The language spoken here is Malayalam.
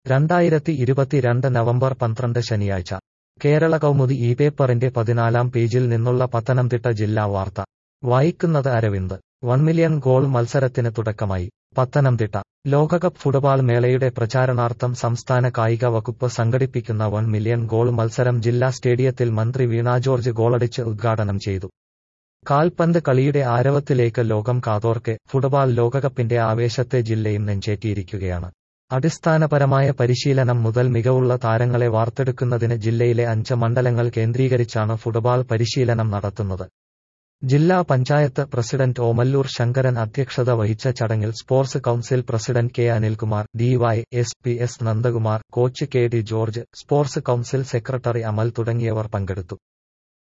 രണ്ടായിരത്തി ഇരുപത്തിരണ്ട് നവംബർ പന്ത്രണ്ട് ശനിയാഴ്ച കേരള കൗമുദി ഈ പേപ്പറിന്റെ പതിനാലാം പേജിൽ നിന്നുള്ള പത്തനംതിട്ട ജില്ലാ വാർത്ത വായിക്കുന്നത് അരവിന്ദ് വൺ മില്യൺ ഗോൾ മത്സരത്തിന് തുടക്കമായി പത്തനംതിട്ട ലോകകപ്പ് ഫുട്ബോൾ മേളയുടെ പ്രചാരണാർത്ഥം സംസ്ഥാന കായിക വകുപ്പ് സംഘടിപ്പിക്കുന്ന വൺ മില്യൺ ഗോൾ മത്സരം ജില്ലാ സ്റ്റേഡിയത്തിൽ മന്ത്രി വീണ ജോർജ് ഗോളടിച്ച് ഉദ്ഘാടനം ചെയ്തു കാൽപന്ത് കളിയുടെ ആരവത്തിലേക്ക് ലോകം കാതോർക്കെ ഫുട്ബോൾ ലോകകപ്പിന്റെ ആവേശത്തെ ജില്ലയും നെഞ്ചേറ്റിയിരിക്കുകയാണ് അടിസ്ഥാനപരമായ പരിശീലനം മുതൽ മികവുള്ള താരങ്ങളെ വാർത്തെടുക്കുന്നതിന് ജില്ലയിലെ അഞ്ച് മണ്ഡലങ്ങൾ കേന്ദ്രീകരിച്ചാണ് ഫുട്ബോൾ പരിശീലനം നടത്തുന്നത് ജില്ലാ പഞ്ചായത്ത് പ്രസിഡന്റ് ഓമല്ലൂർ ശങ്കരൻ അധ്യക്ഷത വഹിച്ച ചടങ്ങിൽ sports council president K Anilkumar Dy S P S Nandakumar coach K D George sports council secretary Amal തുടങ്ങിയവർ പങ്കെടുത്തു